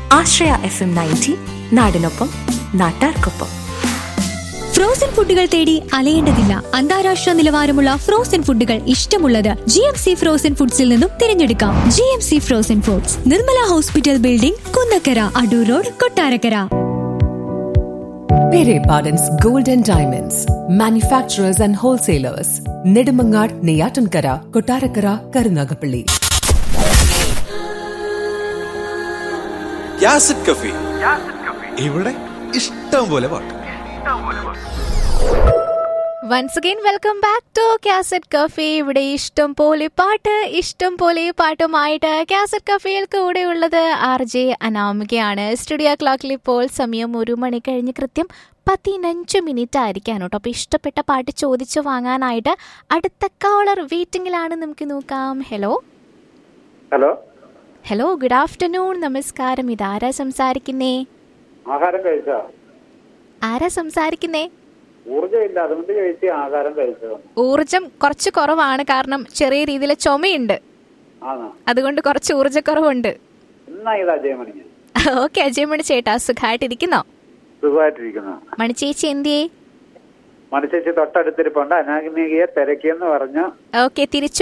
ആശ്രയ F M ninety നാടിനൊപ്പം നാട്ടാർക്കൊപ്പം frozen ഫുഡുകൾ തേടി അലയേണ്ടതില്ല അന്താരാഷ്ട്ര നിലവാരമുള്ള ഫ്രോസൺ ഫുഡുകൾ ഇഷ്ടമുള്ളത് ജി എം സി ഫ്രോസൺ ഫുഡ്സിൽ നിന്നും തിരഞ്ഞെടുക്കാം G M C frozen foods Nirmala hospital building Kunnakkara Adoor road Kottarakkara Pere Pardon's Golden Diamonds, manufacturers and wholesalers, Nedumangad, Neyatankara, Kotarakara, Karunagapalli. യാസിഡ് കഫി ഇവിടെ ഇഷ്ടം പോലെ പാട്ട് once again welcome back to cassette cafe ഇവിടെ ഇഷ്ടം പോലെ പാട്ട് ഇഷ്ടം പോലെ പാട്ടുമായിട്ട് കാസറ്റ് കഫേയിൽ കൂടെയുള്ളത് ആർ ജെ അനാമികയാണ് സ്റ്റുഡിയോ ക്ലോക്കിൽ ഇപ്പോൾ സമയം ഒരു മണി കഴിഞ്ഞ് കൃത്യം പതിനഞ്ച് മിനിറ്റ് ആയിരിക്കാണ് കേട്ടോ അപ്പോൾ ഇഷ്ടപ്പെട്ട പാട്ട് ചോദിച്ചു വാങ്ങാനായിട്ട് അടുത്ത കോളർ വെയിറ്റിംഗിലാണ് നമുക്ക് നോക്കാം hello hello hello good afternoon നമസ്കാരം ഇതാരാ സംസാരിക്കുന്നേ ആഹാരം കഴിച്ചോ ആരാ സംസാരിക്കുന്നേ ഊർജ്ജമില്ല അതുകൊണ്ട് കഴിച്ച് ആഹാരം കഴിച്ചോ ഊർജം കുറച്ച് കുറവാണ് കാരണം ചെറിയ രീതിയിൽ ചുമയുണ്ട് ആണോ അതുകൊണ്ട് കുറച്ച് ഊർജ്ജക്കുറവുണ്ട് എന്നാ ഇത് അജയ മണിക്ക് ഓക്കെ അജയ് മണി ചേട്ടാ സുഖമായിട്ടിരിക്കുന്നോ സുഖമായിട്ടിരിക്കുന്നു മണിച്ചേച്ചി എന്തിയേ മനുഷ്യച്ച് തൊട്ടടുത്തിരിപ്പുണ്ട് അനാഗ്നികയെ തിരക്കിയെന്ന് പറഞ്ഞു ഓക്കെ തിരിച്ചു